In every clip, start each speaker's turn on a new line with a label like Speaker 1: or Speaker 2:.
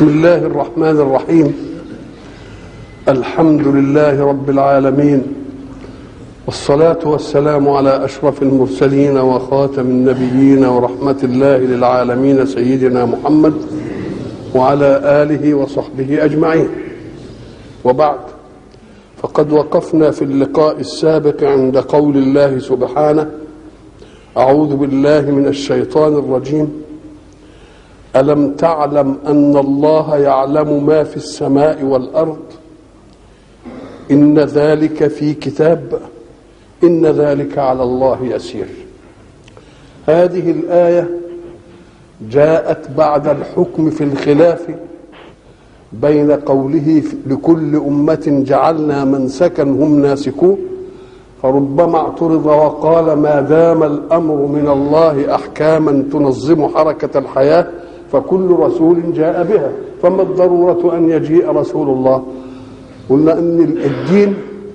Speaker 1: بسم الله الرحمن الرحيم الحمد لله رب العالمين والصلاة والسلام على أشرف المرسلين وخاتم النبيين ورحمة الله للعالمين سيدنا محمد وعلى آله وصحبه أجمعين وبعد فقد وقفنا في اللقاء السابق عند قول الله سبحانه أعوذ بالله من الشيطان الرجيم ألم تعلم أن الله يعلم ما في السماء والأرض إن ذلك في كتاب إن ذلك على الله يسير هذه الآية جاءت بعد الحكم في الخلاف بين قوله لكل أمة جعلنا منسكا هم ناسكوه فربما اعترض وقال ما دام الأمر من الله أحكاما تنظم حركة الحياة فكل رسول جاء بها فما الضرورة أن يجيء رسول الله قلنا أن الدين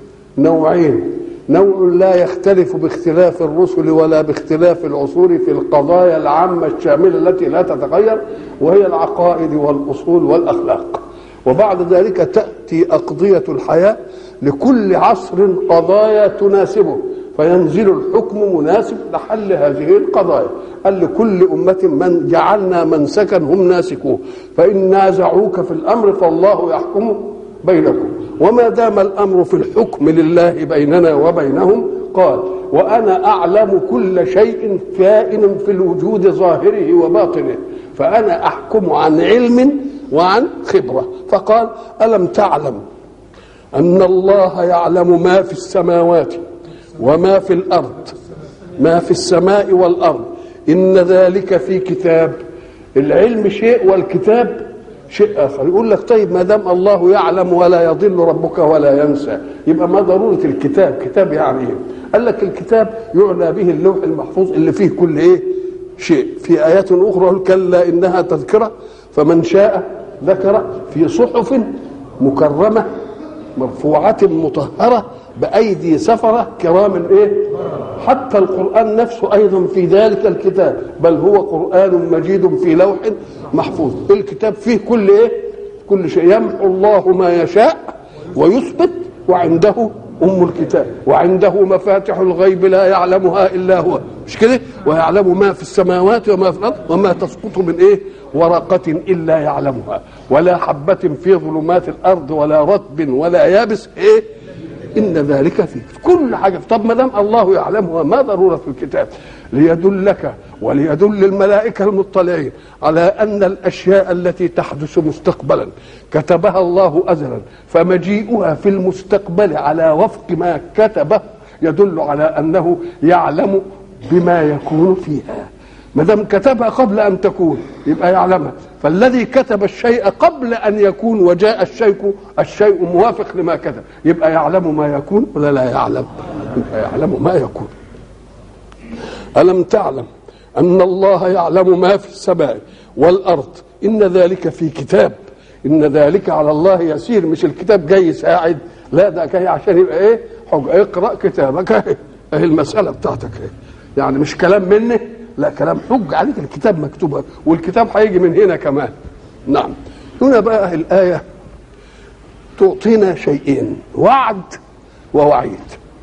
Speaker 1: نوعين نوع لا يختلف باختلاف الرسل ولا باختلاف العصور في القضايا العامة الشاملة التي لا تتغير وهي العقائد والأصول والأخلاق وبعد ذلك تأتي أقضية الحياة لكل عصر قضايا تناسبه فينزل الحكم مناسب لحل هذه القضايا قال لكل أمة من جعلنا منسكا هم ناسكوه فإن نازعوك في الأمر فالله يحكم بينكم وما دام الأمر في الحكم لله بيننا وبينهم قال وأنا أعلم كل شيء كائن في الوجود ظاهره وباطنه فأنا أحكم عن علم وعن خبرة فقال ألم تعلم أن الله يعلم ما في السماوات وما في الأرض ما في السماء والأرض إن ذلك في كتاب العلم شيء والكتاب شيء آخر يقول لك طيب ما دام الله يعلم ولا يضل ربك ولا ينسى يبقى ما ضرورة الكتاب كتاب يعني إيه قال لك الكتاب يعنى به اللوح المحفوظ اللي فيه كل إيه شيء في آيات أخرى كلا إنها تذكرة فمن شاء ذكر في صحف مكرمة مرفوعة مطهرة بأيدي سفرة كرام إيه حتى القرآن نفسه أيضا في ذلك الكتاب بل هو قرآن مجيد في لوح محفوظ الكتاب فيه كل إيه كل شيء يمحو الله ما يشاء ويثبت وعنده أم الكتاب وعنده مفاتح الغيب لا يعلمها إلا هو مش كده ويعلم ما في السماوات وما في الأرض وما تسقط من إيه ورقة إلا يعلمها ولا حبة في ظلمات الأرض ولا رطب ولا يابس إيه إن ذلك فيه كل حاجة طب ما دام الله يعلمها ما ضرورة الكتاب ليدلك وليدل الملائكة المطلعين على أن الأشياء التي تحدث مستقبلا كتبها الله أزلا فمجيئها في المستقبل على وفق ما كتبه يدل على أنه يعلم بما يكون فيها ما دام كتبها قبل ان تكون يبقى يعلمها فالذي كتب الشيء قبل ان يكون وجاء الشيء الشيء موافق لما كتب يبقى يعلم ما يكون ولا لا يعلم يبقى يعلم ما يكون الم تعلم ان الله يعلم ما في السماء والارض ان ذلك في كتاب ان ذلك على الله يسير مش الكتاب جاي يساعد لا ده جاي عشان يبقى ايه حج اقرا كتابك اهي اهي المساله بتاعتك اهي يعني مش كلام مني لا كلام حج عليك الكتاب مكتوب والكتاب هيجي من هنا كمان نعم هنا بقى الآية تعطينا شيئين وعد ووعيد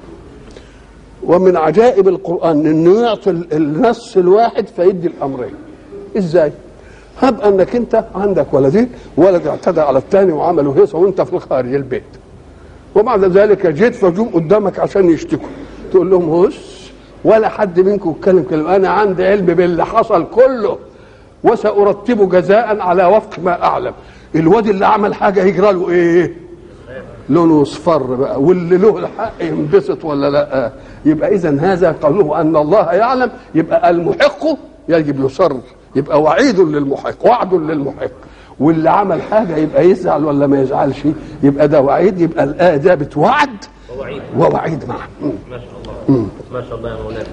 Speaker 1: ومن عجائب القرآن انه يعطي النص الواحد فيدي الامرين ازاي؟ هب انك انت عندك ولدين ولد اعتدى على الثاني وعملوا هيصه وانت في خارج البيت وبعد ذلك جيت فجوم قدامك عشان يشتكوا تقول لهم هس ولا حد منكم يتكلم كلمه انا عندي علم باللي حصل كله وسارتب جزاء على وفق ما اعلم الواد اللي عمل حاجه يجرى له ايه لونه اصفر بقى واللي له الحق ينبسط ولا لا يبقى اذا هذا قوله ان الله يعلم يبقى المحق يجب يصر يبقى وعيد للمحق وعد للمحق واللي عمل حاجه يبقى يزعل ولا ما يزعلش يبقى ده وعيد يبقى الايه ده بتوعد
Speaker 2: ووعيد
Speaker 1: ووعيد معا
Speaker 2: ما شاء الله ما شاء الله يا مولانا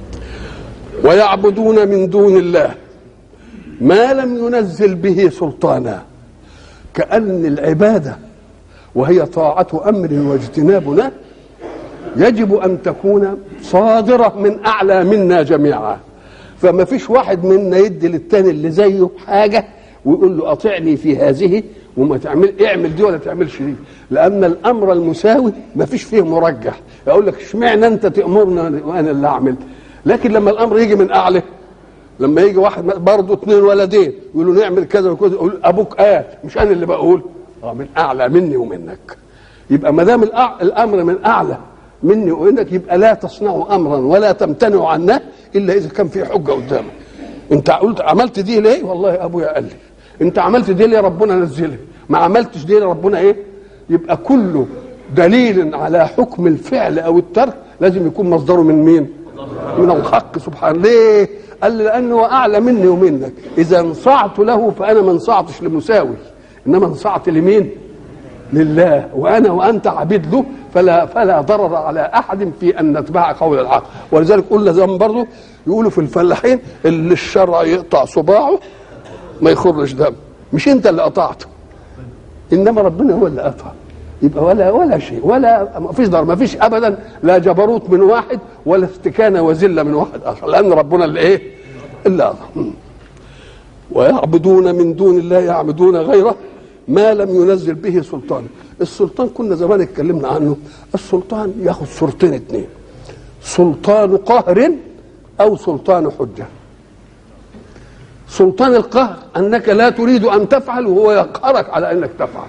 Speaker 1: ويعبدون من دون الله ما لم ينزل به سلطانا كأن العبادة وهي طاعة أمر واجتناب له يجب أن تكون صادرة من أعلى منا جميعا فما فيش واحد منا يدي للتاني اللي زيه حاجة ويقول له اطعني في هذه وما تعمل اعمل دي ولا تعملش دي لان الامر المساوي ما فيش فيه مرجح يقول لك اشمعنى انت تامرني وانا اللي اعمل لكن لما الامر يجي من اعلى لما يجي واحد برضه اثنين ولدين يقولوا نعمل كذا وكذا يقول ابوك قال مش انا اللي بقول اه من اعلى مني ومنك يبقى ما دام الأع- الامر من اعلى مني ومنك يبقى لا تصنعوا امرا ولا تمتنعوا عنه الا اذا كان في حجه قدامك انت قلت عملت دي ليه والله ابويا قال لي انت عملت دي ليه ربنا نزلها ما عملتش دي ليه ربنا ايه يبقى كله دليل على حكم الفعل او الترك لازم يكون مصدره من مين من الحق سبحانه ليه قال لي لانه اعلى مني ومنك اذا انصعت له فانا ما انصعتش لمساوي انما انصعت لمين لله وانا وانت عبيد له فلا فلا ضرر على احد في ان نتبع قول الحق ولذلك قلنا زمان برضه يقولوا في الفلاحين اللي الشرع يقطع صباعه ما يخرج دم مش انت اللي قطعته انما ربنا هو اللي قطع يبقى ولا ولا شيء ولا ما فيش ضرر ما فيش ابدا لا جبروت من واحد ولا استكانه وذله من واحد اخر لان ربنا اللي ايه اللي قطع ويعبدون من دون الله يعبدون غيره ما لم ينزل به سلطان السلطان كنا زمان اتكلمنا عنه السلطان ياخذ صورتين اتنين سلطان قهر او سلطان حجه سلطان القهر انك لا تريد ان تفعل وهو يقهرك على انك تفعل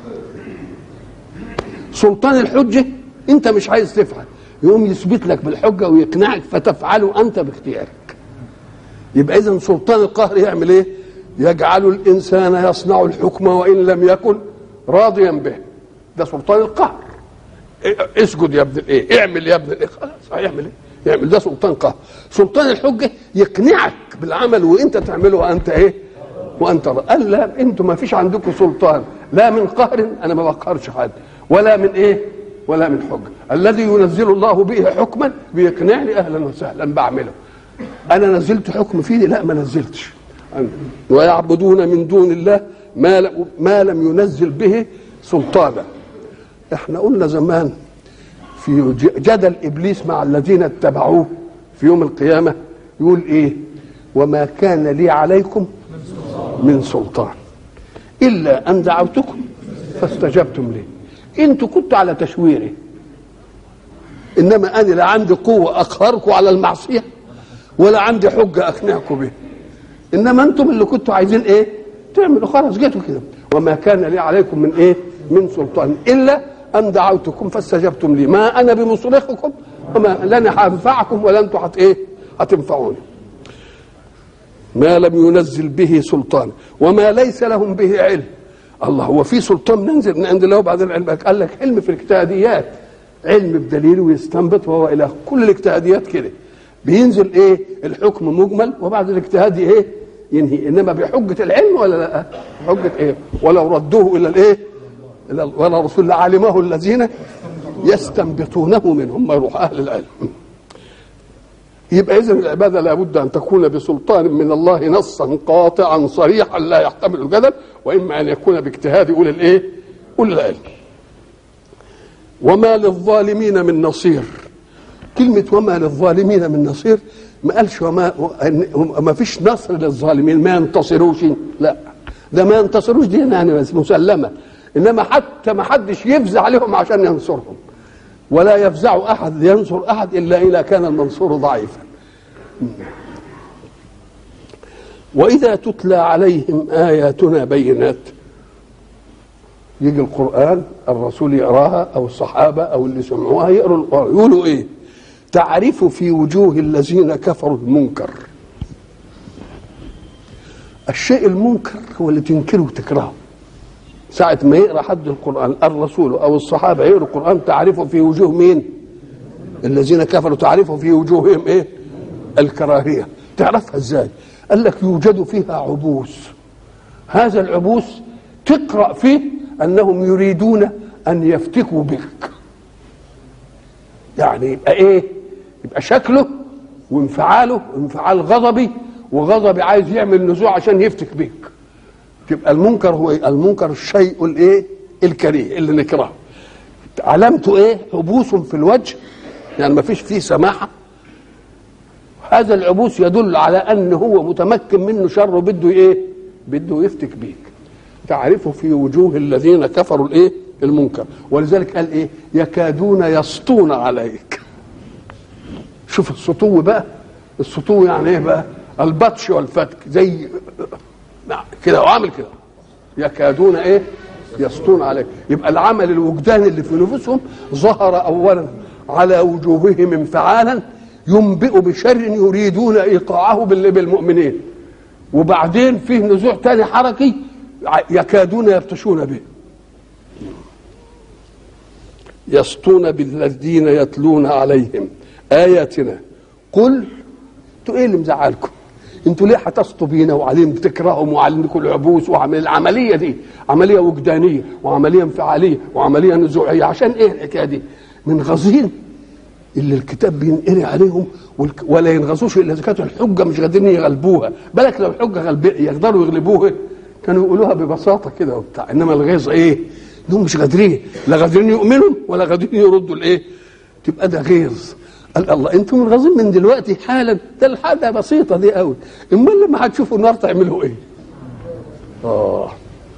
Speaker 1: سلطان الحجه انت مش عايز تفعل يقوم يثبت لك بالحجه ويقنعك فتفعله انت باختيارك يبقى اذا سلطان القهر يعمل ايه يجعل الانسان يصنع الحكم وان لم يكن راضيا به ده سلطان القهر إيه- اسجد يا ابن الايه اعمل يا ابن الايه خلاص هيعمل ايه يعمل ده سلطان قهر سلطان الحجه يقنعك بالعمل وانت تعمله وانت ايه وانت را- قال لا انتوا ما فيش عندكم سلطان لا من قهر انا ما بقهرش حد ولا من ايه ولا من حجه الذي ينزل الله به حكما بيقنعني اهلا وسهلا بعمله انا نزلت حكم فيه لا ما نزلتش ويعبدون من دون الله ما ل- ما لم ينزل به سلطانا احنا قلنا زمان في ج- جدل ابليس مع الذين اتبعوه في يوم القيامه يقول ايه وما كان لي عليكم من سلطان الا ان دعوتكم فاستجبتم لي انتوا كنتوا على تشويري انما انا لا عندي قوه اقهركم على المعصيه ولا عندي حجه اقنعكم بها انما انتم اللي كنتوا عايزين ايه تعملوا خلاص جيتوا كده وما كان لي عليكم من ايه من سلطان الا ان دعوتكم فاستجبتم لي ما انا بمصرخكم وما لن هنفعكم ولا انتم هت ايه هتنفعوني ما لم ينزل به سلطان وما ليس لهم به علم الله هو في سلطان ننزل من عند الله وبعدين علم قال لك علم في الاجتهاديات علم بدليل ويستنبط وهو الى كل الاجتهاديات كده بينزل ايه الحكم مجمل وبعد الاجتهاد ايه ينهي انما بحجه العلم ولا لا حجه ايه ولو ردوه الى الايه الى ولا رسول لعلمه الذين يستنبطونه منهم ما يروح اهل العلم يبقى اذا العباده لابد ان تكون بسلطان من الله نصا قاطعا صريحا لا يحتمل الجدل واما ان يكون باجتهاد اولي الايه؟ اولي العلم. وما للظالمين من نصير. كلمه وما للظالمين من نصير ما قالش وما ما فيش نصر للظالمين ما ينتصروش لا ده ما ينتصروش دي يعني بس مسلمه انما حتى ما حدش يفزع عليهم عشان ينصرهم. ولا يفزع احد لينصر احد الا اذا كان المنصور ضعيفا واذا تتلى عليهم اياتنا بينات يجي القران الرسول يقراها او الصحابه او اللي سمعوها يقروا القران يقولوا ايه تعرف في وجوه الذين كفروا المنكر الشيء المنكر هو اللي تنكره وتكرهه ساعة ما يقرأ حد القرآن الرسول أو الصحابة يقرأوا القرآن تعرفوا في وجوه مين؟ الذين كفروا تعرفوا في وجوههم إيه؟ الكراهية تعرفها إزاي؟ قال لك يوجد فيها عبوس هذا العبوس تقرأ فيه أنهم يريدون أن يفتكوا بك يعني يبقى إيه؟ يبقى شكله وانفعاله انفعال غضبي وغضبي عايز يعمل نزوع عشان يفتك بيك تبقى المنكر هو إيه؟ المنكر الشيء الايه الكريه اللي نكرهه علامته ايه عبوس في الوجه يعني ما فيش فيه سماحه هذا العبوس يدل على ان هو متمكن منه شر بده ايه بده يفتك بيك تعرف في وجوه الذين كفروا الايه المنكر ولذلك قال ايه يكادون يسطون عليك شوف السطو بقى السطو يعني ايه بقى البطش والفتك زي نعم كده وعامل كده يكادون ايه يسطون عليك يبقى العمل الوجداني اللي في نفوسهم ظهر اولا على وجوههم انفعالا ينبئ بشر يريدون ايقاعه بال- بالمؤمنين وبعدين فيه نزوع تاني حركي يكادون يبطشون به يسطون بالذين يتلون عليهم اياتنا قل انتوا ايه اللي مزعلكم انتوا ليه هتسطوا بينا وعليهم بتكرههم وعليكم العبوس وعمل العمليه دي عمليه وجدانيه وعمليه انفعاليه وعمليه نزوعيه عشان ايه الحكايه دي من غزين اللي الكتاب بينقري عليهم والك- ولا ينغصوش الا اذا كانت الحجه مش قادرين يغلبوها بالك لو الحجه غلب يقدروا يغلبوها كانوا يقولوها ببساطه كده وبتاع انما الغيظ ايه؟ انهم مش قادرين لا قادرين يؤمنوا ولا قادرين يردوا الايه؟ تبقى ده غيظ قال الله انتم منغصين من دلوقتي حالا ده الحاجه بسيطه دي قوي امال لما هتشوفوا النار تعملوا ايه؟ اه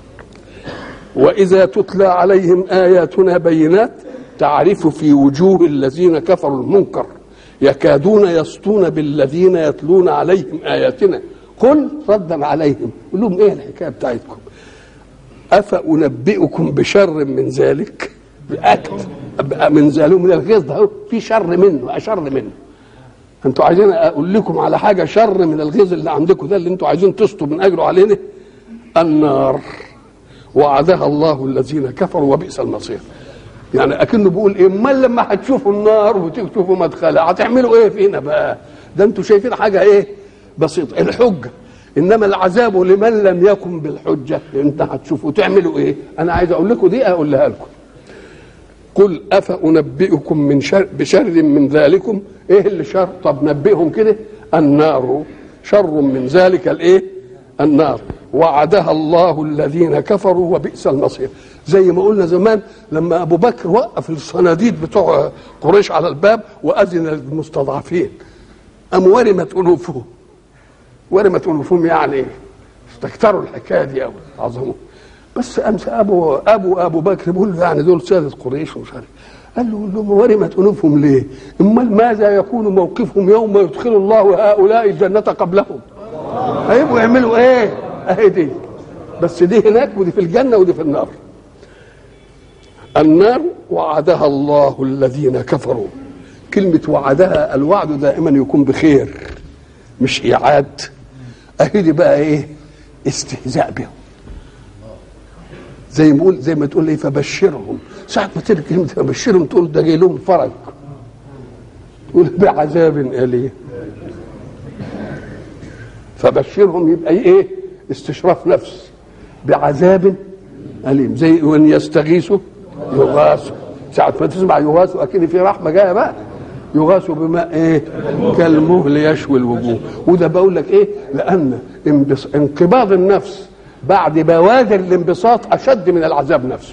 Speaker 1: واذا تتلى عليهم اياتنا بينات تعرف في وجوه الذين كفروا المنكر يكادون يسطون بالذين يتلون عليهم اياتنا قل ردا عليهم قل لهم ايه الحكايه بتاعتكم افانبئكم بشر من ذلك باكد من ذلك من الغيظ ده أهو، في شر منه اشر منه انتوا عايزين اقول لكم على حاجه شر من الغيظ اللي عندكم ده اللي انتوا عايزين تسطوا من اجله علينا النار وعدها الله الذين كفروا وبئس المصير يعني اكنه بيقول ايه امال لما هتشوفوا النار وتشوفوا مدخلها هتعملوا ايه فينا بقى ده انتوا شايفين حاجه ايه بسيطه الحجه انما العذاب لمن لم يكن بالحجه انت هتشوفوا تعملوا ايه انا عايز اقول لكم دي اقولها لكم قل افانبئكم من شر بشر من ذلكم ايه اللي شر طب نبئهم كده النار شر من ذلك الايه النار وعدها الله الذين كفروا وبئس المصير زي ما قلنا زمان لما ابو بكر وقف الصناديد بتوع قريش على الباب واذن للمستضعفين ام ورمت انوفهم ورمت انوفهم يعني استكتروا الحكايه دي قوي عظموا بس امس ابو ابو ابو بكر بيقول له يعني دول ساده قريش ومش عارف قال له قول لهم ورمت انوفهم ليه؟ امال ماذا يكون موقفهم يوم يدخل الله هؤلاء الجنه قبلهم؟ هيبقوا يعملوا ايه؟ اهي دي بس دي هناك ودي في الجنه ودي في النار. النار وعدها الله الذين كفروا. كلمه وعدها الوعد دائما يكون بخير مش ايعاد. اهي دي بقى ايه؟ استهزاء بهم. زي ما تقول زي ما تقول ايه فبشرهم ساعة ما تلك كلمة فبشرهم تقول ده جاي لهم فرج تقول بعذاب أليم فبشرهم يبقى ايه استشراف نفس بعذاب أليم زي وان يستغيثوا يغاثوا ساعة ما تسمع يغاثوا أكيد في رحمة جاية بقى يغاثوا بماء ايه كالمهل يشوي الوجوه وده بقول لك ايه لأن انبص- انقباض النفس بعد بوادر الانبساط أشد من العذاب نفسه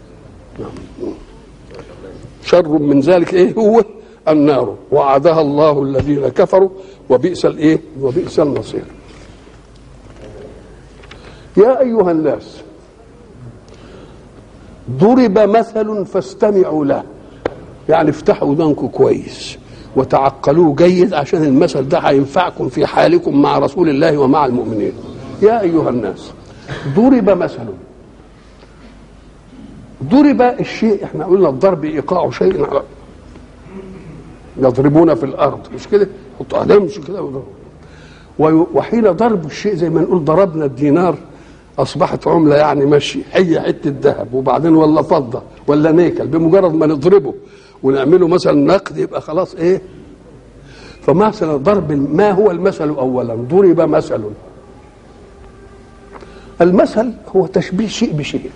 Speaker 1: شر من ذلك ايه هو النار وعدها الله الذين كفروا وبئس الايه وبئس المصير يا ايها الناس ضرب مثل فاستمعوا له يعني افتحوا ودانكم كويس وتعقلوه جيد عشان المثل ده هينفعكم في حالكم مع رسول الله ومع المؤمنين يا ايها الناس ضرب مثل ضرب الشيء احنا قلنا الضرب ايقاع شيء على يضربون في الارض مش كده حطوا عليهم مش كده ويضربوا. وي- وحين ضرب الشيء زي ما نقول ضربنا الدينار اصبحت عمله يعني ماشي هي حته ذهب وبعدين ولا فضه ولا نيكل بمجرد ما نضربه ونعمله مثلا نقد يبقى خلاص ايه فمثلا ضرب ما هو المثل اولا ضرب مثل المثل هو تشبيه شيء بشيء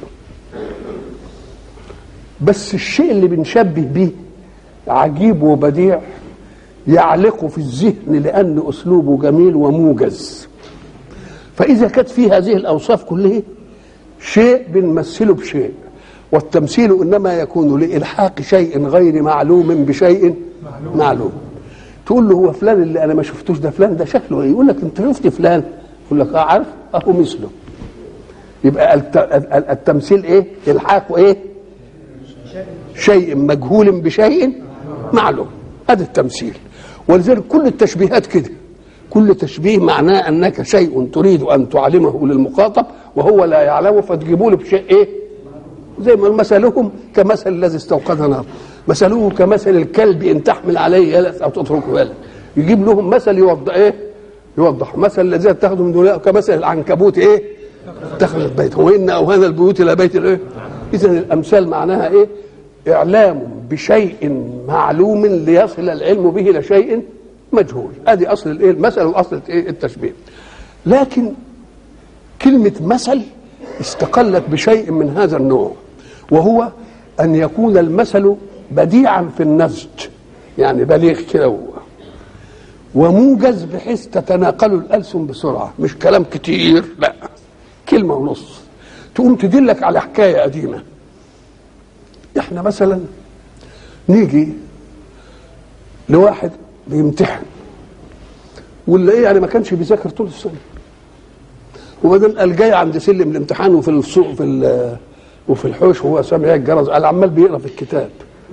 Speaker 1: بس الشيء اللي بنشبه به عجيب وبديع يعلق في الذهن لأن أسلوبه جميل وموجز فإذا كانت فيه هذه الأوصاف كلها شيء بنمثله بشيء والتمثيل إنما يكون لإلحاق شيء غير معلوم بشيء معلوم تقول له هو فلان اللي أنا ما شفتوش ده فلان ده شكله إيه يقول لك أنت شفت فلان يقول لك أه عارف أهو مثله يبقى الت- ال- التمثيل ايه الحاق ايه شيء مجهول بشيء معلوم هذا التمثيل ولذلك كل التشبيهات كده كل تشبيه معناه انك شيء تريد ان تعلمه للمخاطب وهو لا يعلمه فتجيبوا له بشيء ايه زي ما مثلهم كمثل الذي استوقد نار مثله كمثل الكلب ان تحمل عليه يلس او تتركه يلس يجيب لهم مثل يوضح ايه يوضح مثل الذي اتخذوا من دون كمثل العنكبوت ايه اتخذت بيتا وان اوهان البيوت الى بيت الايه اذا الامثال معناها ايه اعلام بشيء معلوم ليصل العلم به الى شيء مجهول ادي اصل الايه المثل واصل ايه التشبيه لكن كلمة مثل استقلت بشيء من هذا النوع وهو أن يكون المثل بديعا في النسج يعني بليغ كده هو وموجز بحيث تتناقل الألسن بسرعة مش كلام كتير لا كلمة ونص تقوم تدلك على حكاية قديمة احنا مثلا نيجي لواحد بيمتحن واللي ايه يعني ما كانش بيذاكر طول السنه وبعدين قال جاي عند سلم الامتحان وفي السوق في ال- وفي الحوش وهو سامع الجرس قال عمال بيقرا في الكتاب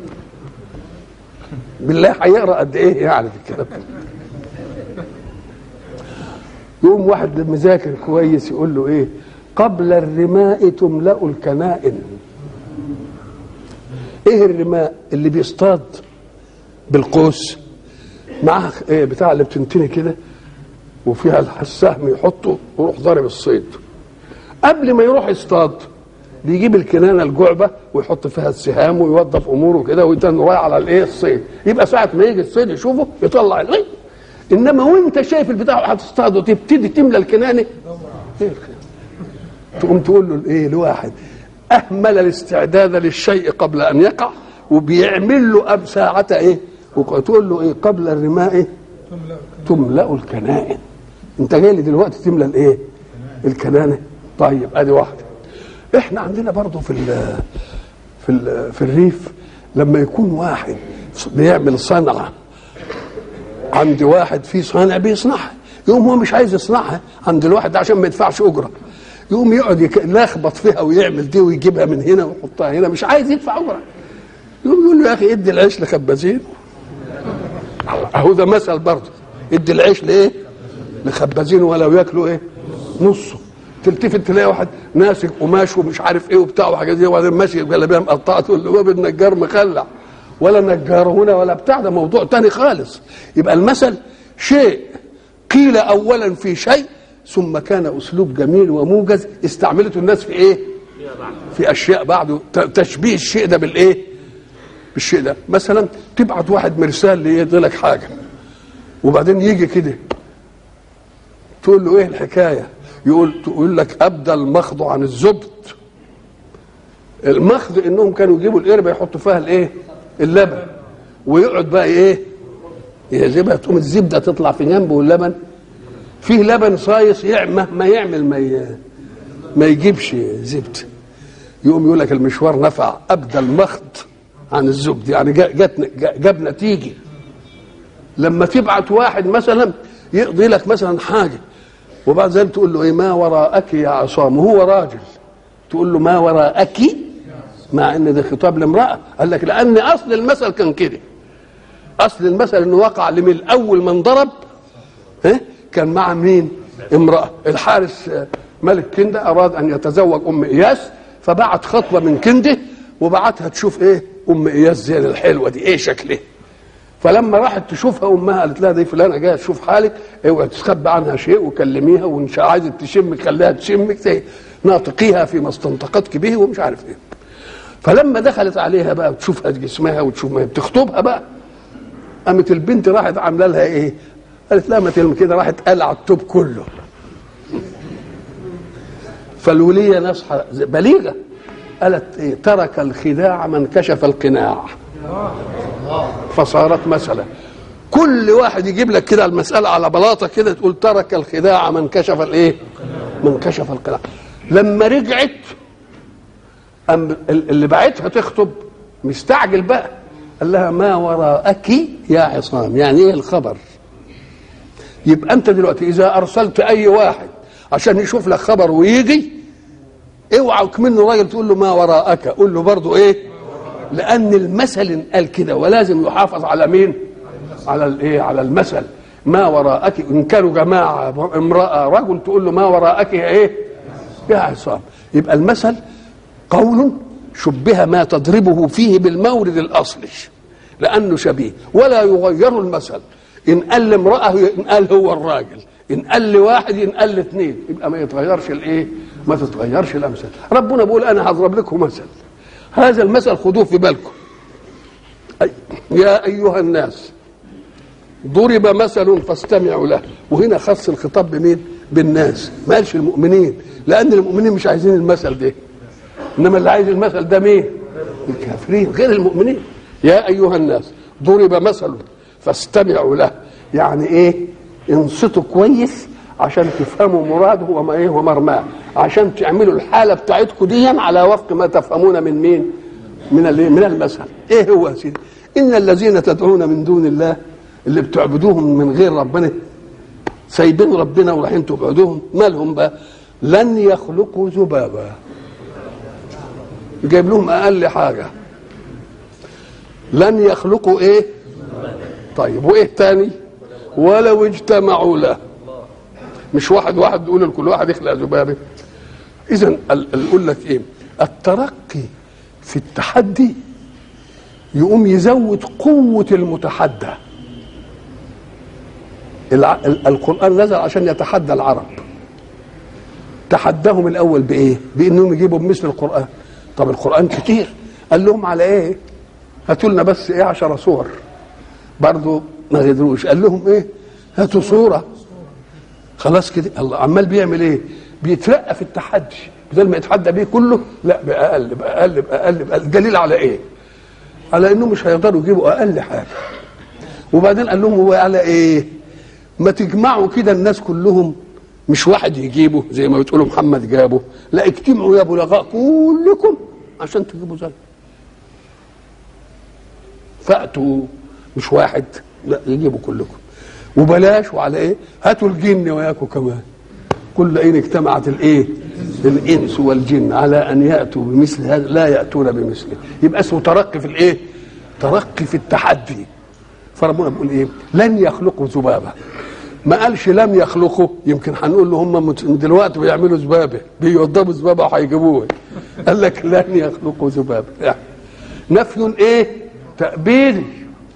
Speaker 1: بالله هيقرا قد ايه يعني في الكتاب يقوم واحد مذاكر كويس يقول له ايه قبل الرماء تملا الكنائن ايه الرماء اللي بيصطاد بالقوس معاه ايه بتاع اللي بتنتني كده وفيها السهم يحطه ويروح ضارب الصيد قبل ما يروح يصطاد بيجيب الكنانه الجعبه ويحط فيها السهام ويوظف اموره كده ويتن رايح على الايه الصيد يبقى ساعه ما يجي الصيد يشوفه يطلع الايه انما وانت شايف البتاع هتصطاده تبتدي تملى الكنانه إيه الخير؟ تقوم تقول له ايه لواحد اهمل الاستعداد للشيء قبل ان يقع وبيعمل له اب ساعه ايه وتقول له ايه قبل الرماء تملا الكنائن انت جاي لي دلوقتي تملى الايه الكنانه طيب ادي واحده احنا عندنا برضه في ال في ال في الريف لما يكون واحد بيعمل صنعه عند واحد في صانع بيصنعها يقوم هو مش عايز يصنعها عند الواحد ده عشان ما يدفعش اجره يقوم يقعد يك- يلخبط فيها ويعمل دي ويجيبها من هنا ويحطها هنا مش عايز يدفع اجره يقوم يقول له يا اخي ادي العيش لخبازين اهو ده مثل برضه ادي العيش لايه لخبازين ولو ياكلوا ايه نصه تلتفت تلاقي واحد ماسك قماش ومش عارف ايه وبتاع وحاجات دي وبعدين ماشي بجلابيه مقطعه تقول له باب النجار مخلع ولا نجار هنا ولا بتاع ده موضوع تاني خالص يبقى المثل شيء قيل اولا في شيء ثم كان اسلوب جميل وموجز استعملته الناس في ايه في اشياء بعده ت- تشبيه الشيء ده بالايه بالشيء ده مثلا تبعت واحد مرسال ليدي لك حاجه وبعدين يجي كده تقول له ايه الحكايه يقول تقول لك ابدى المخض عن الزبد المخض انهم كانوا يجيبوا القربه يحطوا فيها الايه اللبن ويقعد بقى ايه يجيبها تقوم الزبده تطلع في جنبه واللبن فيه لبن صايص يع- مهما يعمل ما ي- ما يجيبش زبده يقوم يقول لك المشوار نفع ابدى المخض عن الزبد يعني جا- جت جا- جاب نتيجه لما تبعت واحد مثلا يقضي لك مثلا حاجه وبعد ذلك تقول له ايه ما وراءك يا عصام وهو راجل تقول له ما وراءك مع ان ده خطاب لامراه قال لك لان اصل المثل كان كده اصل المثل انه وقع لمن اول من ضرب ها كان مع مين امراه الحارس آه، ملك كنده اراد ان يتزوج ام اياس فبعت خطبه من كنده وبعتها تشوف ايه ام اياس زي الحلوه دي ايه شكلها فلما راحت تشوفها امها قالت لها دي فلانه جايه تشوف حالك اوعي تخبي عنها شيء وكلميها وان شاء عايزه تشمك خليها تشمك زي ناطقيها فيما استنطقتك به ومش عارف ايه فلما دخلت عليها بقى وتشوفها جسمها وتشوف ما هي بتخطبها بقى قامت البنت راحت عامله لها ايه؟ قالت لها ما تلم كده راحت قلع التوب كله فالولية نصحى بليغة قالت إيه ترك الخداع من كشف القناع فصارت مسألة كل واحد يجيب لك كده المسألة على بلاطة كده تقول ترك الخداع من كشف الايه من كشف القناع لما رجعت أم اللي بعتها تخطب مستعجل بقى قال لها ما وراءك يا عصام يعني ايه الخبر يبقى انت دلوقتي اذا ارسلت اي واحد عشان يشوف لك خبر ويجي اوعى منه راجل تقول له ما وراءك قول له برضه ايه لان المثل قال كده ولازم يحافظ على مين على الايه على المثل ما وراءك ان كانوا جماعه امراه رجل تقول له ما وراءك يا ايه يا عصام يبقى المثل قول شبه ما تضربه فيه بالمورد الاصلي لانه شبيه ولا يغير المثل ان قال لامراه ان قال هو الراجل ان قال لواحد ان قال لاثنين يبقى ما يتغيرش الايه ما تتغيرش الامثال ربنا بيقول انا هضرب لكم مثل هذا المثل خذوه في بالكم أي يا ايها الناس ضرب مثل فاستمعوا له وهنا خص الخطاب بمين بالناس ما قالش المؤمنين لان المؤمنين مش عايزين المثل ده انما اللي عايز المثل ده مين الكافرين غير المؤمنين يا ايها الناس ضرب مثل فاستمعوا له يعني ايه انصتوا كويس عشان تفهموا مراده وما ايه ومرماه عشان تعملوا الحاله بتاعتكم دي على وفق ما تفهمون من مين من الايه من المثل ايه هو يا سيدي ان الذين تدعون من دون الله اللي بتعبدوهم من غير ربنا سايبين ربنا ورايحين تعبدوهم مالهم بقى لن يخلقوا ذبابا جايب لهم اقل حاجه لن يخلقوا ايه طيب وايه تاني ولو اجتمعوا له مش واحد واحد بيقول لكل واحد يخلق ذبابه اذا اقول لك ايه الترقي في التحدي يقوم يزود قوه المتحدى الع... القران نزل عشان يتحدى العرب تحداهم الاول بايه بانهم يجيبوا بمثل القران طب القران كتير قال لهم على ايه هاتوا لنا بس ايه عشر صور برضه ما قدروش قال لهم ايه هاتوا صوره خلاص كده الله عمال بيعمل ايه بيترقى في التحدي بدل ما يتحدى بيه كله لا باقل باقل باقل باقل دليل على ايه على انهم مش هيقدروا يجيبوا اقل حاجه وبعدين قال لهم هو على ايه ما تجمعوا كده الناس كلهم مش واحد يجيبه زي ما بتقولوا محمد جابه لا اجتمعوا يا بلغاء كلكم عشان تجيبوا زي فاتوا مش واحد لا يجيبوا كلكم وبلاش وعلى ايه هاتوا الجن وياكم كمان كل اين اجتمعت الايه الانس والجن على ان ياتوا بمثل هذا لا ياتون بمثله يبقى اسمه ترقي في الايه ترقي في التحدي فربنا بيقول ايه لن يخلقوا ذبابه ما قالش لم يخلقوا يمكن هنقول له هم دلوقتي بيعملوا ذبابه بيوضبوا ذبابه وهيجيبوها قال لك لن يخلقوا ذبابه يعني نفي ايه تأبيدي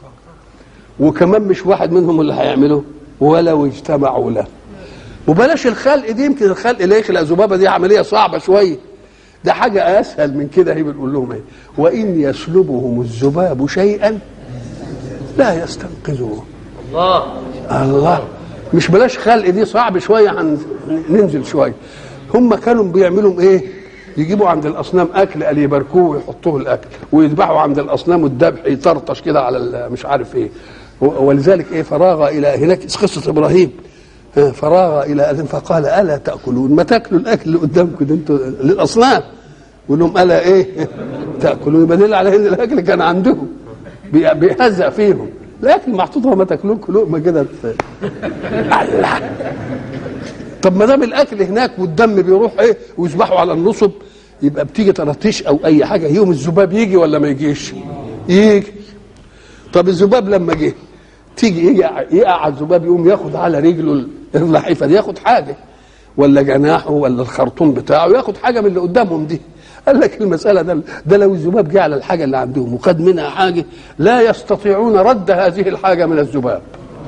Speaker 1: وكمان مش واحد منهم اللي هيعمله ولو اجتمعوا له وبلاش الخلق دي يمكن الخلق اللي يخلق ذبابه دي عمليه صعبه شويه ده حاجه اسهل من كده هي بنقول لهم ايه وان يسلبهم الذباب شيئا لا يستنقذوه
Speaker 2: الله
Speaker 1: الله مش بلاش خلق دي صعب شويه هننزل شويه هم كانوا بيعملوا ايه يجيبوا عند الاصنام اكل قال يباركوه ويحطوه الاكل ويذبحوا عند الاصنام والذبح يطرطش كده على مش عارف ايه ولذلك ايه فراغ الى هناك قصه ابراهيم فراغ الى اذن فقال الا تاكلون ما تاكلوا الاكل اللي قدامكم ده انتوا للاصنام يقول لهم الا ايه تاكلون يبقى دليل على ان الاكل كان عندهم بيهزأ فيهم الاكل محطوط ما تاكلوه لقمه كده الله طب ما دام الاكل هناك والدم بيروح ايه ويذبحوا على النصب يبقى بتيجي طرطيش او اي حاجه يوم الذباب يجي ولا ما يجيش؟ يجي طب الذباب لما جه تيجي يقع, يقع على الذباب يقوم ياخد على رجله اللحيفه دي ياخد حاجه ولا جناحه ولا الخرطوم بتاعه ياخد حاجه من اللي قدامهم دي قال لك المسألة ده, ده لو الذباب جه على الحاجة اللي عندهم وخد منها حاجة لا يستطيعون رد هذه الحاجة من الذباب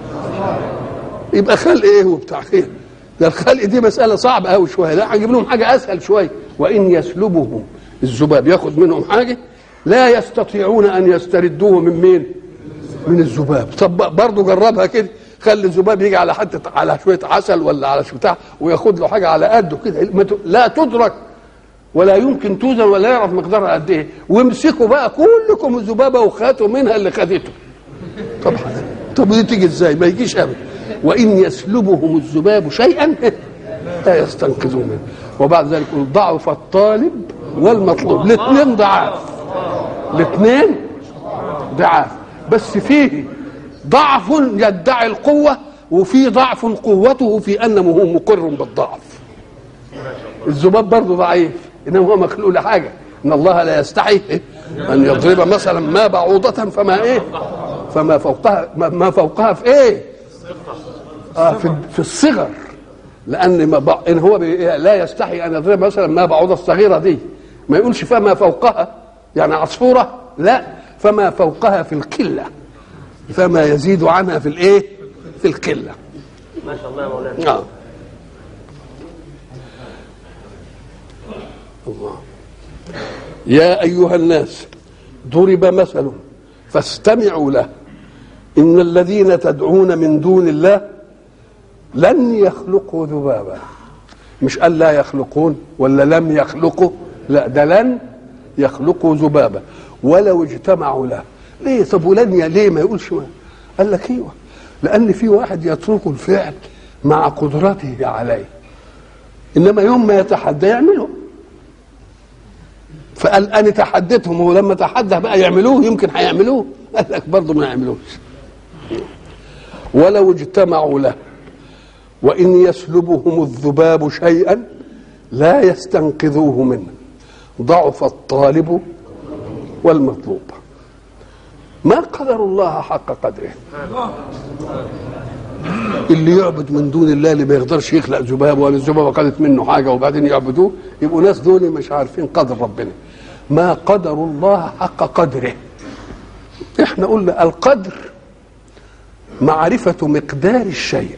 Speaker 1: يبقى خلق ايه وبتاع ايه ده الخلق دي مسألة صعبة قوي شوية لا هنجيب لهم حاجة أسهل شوية وإن يسلبهم الذباب ياخد منهم حاجة لا يستطيعون أن يستردوه من مين؟ من الذباب طب برضه جربها كده خلي الذباب يجي على حتة على شوية عسل ولا على بتاع وياخد له حاجة على قده كده لا تدرك ولا يمكن توزن ولا يعرف مقدارها قد ايه وامسكوا بقى كلكم الذبابه وخاتوا منها اللي خدته طب طب دي تيجي ازاي ما يجيش ابدا وان يسلبهم الذباب شيئا لا يستنقذوا منه وبعد ذلك يقول ضعف الطالب والمطلوب الاثنين ضعاف الاثنين ضعاف بس فيه ضعف يدعي القوه وفي ضعف قوته في انه هو مقر بالضعف الذباب برضه ضعيف انما هو مخلوق لحاجه ان الله لا يستحي إيه؟ ان يضرب مثلا ما بعوضه فما ايه فما فوقها ما- ما فوقها في ايه اه في, في الصغر لان ما بع... ان هو بي... لا يستحي ان يضرب مثلا ما بعوضه الصغيره دي ما يقولش فما فوقها يعني عصفوره لا فما فوقها في القله فما يزيد عنها في الايه في القله
Speaker 2: ما شاء الله يا مولانا
Speaker 1: آه. الله يا أيها الناس ضرب مثل فاستمعوا له إن الذين تدعون من دون الله لن يخلقوا ذبابا مش قال لا يخلقون ولا لم يخلقوا لا ده لن يخلقوا ذبابا ولو اجتمعوا له ليه طب ولن ي- ليه ما يقولش ما قال لك ايوه لان في واحد يترك الفعل مع قدرته عليه انما يوم ما يتحدى يعمله فقال انا تحديتهم ولما تحدى بقى يعملوه يمكن هيعملوه قال لك برضه ما يعملوش ولو اجتمعوا له وان يسلبهم الذباب شيئا لا يستنقذوه منه ضعف الطالب والمطلوب ما قدر الله حق قدره اللي يعبد من دون الله اللي ما يقدرش يخلق ذباب ولا الذبابه خدت منه حاجه وبعدين يعبدوه يبقوا ناس دول مش عارفين قدر ربنا ما قدر الله حق قدره احنا قلنا القدر معرفة مقدار الشيء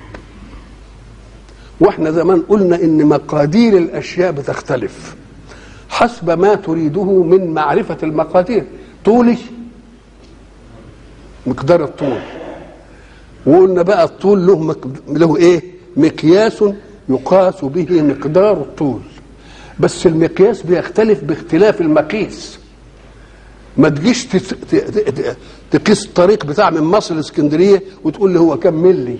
Speaker 1: واحنا زمان قلنا ان مقادير الاشياء بتختلف حسب ما تريده من معرفة المقادير طولي مقدار الطول وقلنا بقى الطول له مقد... له ايه مقياس يقاس به مقدار الطول بس المقياس بيختلف باختلاف المقيس ما تجيش تت... ت... ت... تقيس الطريق بتاع من مصر لاسكندريه وتقول لي هو كم ملي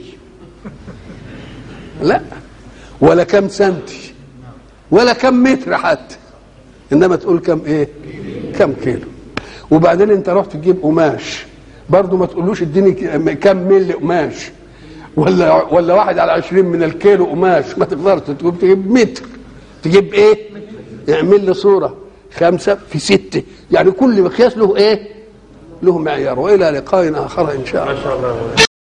Speaker 1: لا ولا كم سنتي ولا كم متر حتى انما تقول كم ايه كم كيلو وبعدين انت رحت تجيب قماش برضه ما تقولوش اديني ك- كم ملي قماش ولا ولا واحد على عشرين من الكيلو قماش ما تقدرش تجيب تجيب متر تجيب ايه اعمل لي صوره خمسه في سته يعني كل مقياس له ايه له معيار والى لقاء اخر ان شاء الله
Speaker 2: ما شاء الله يا مولانا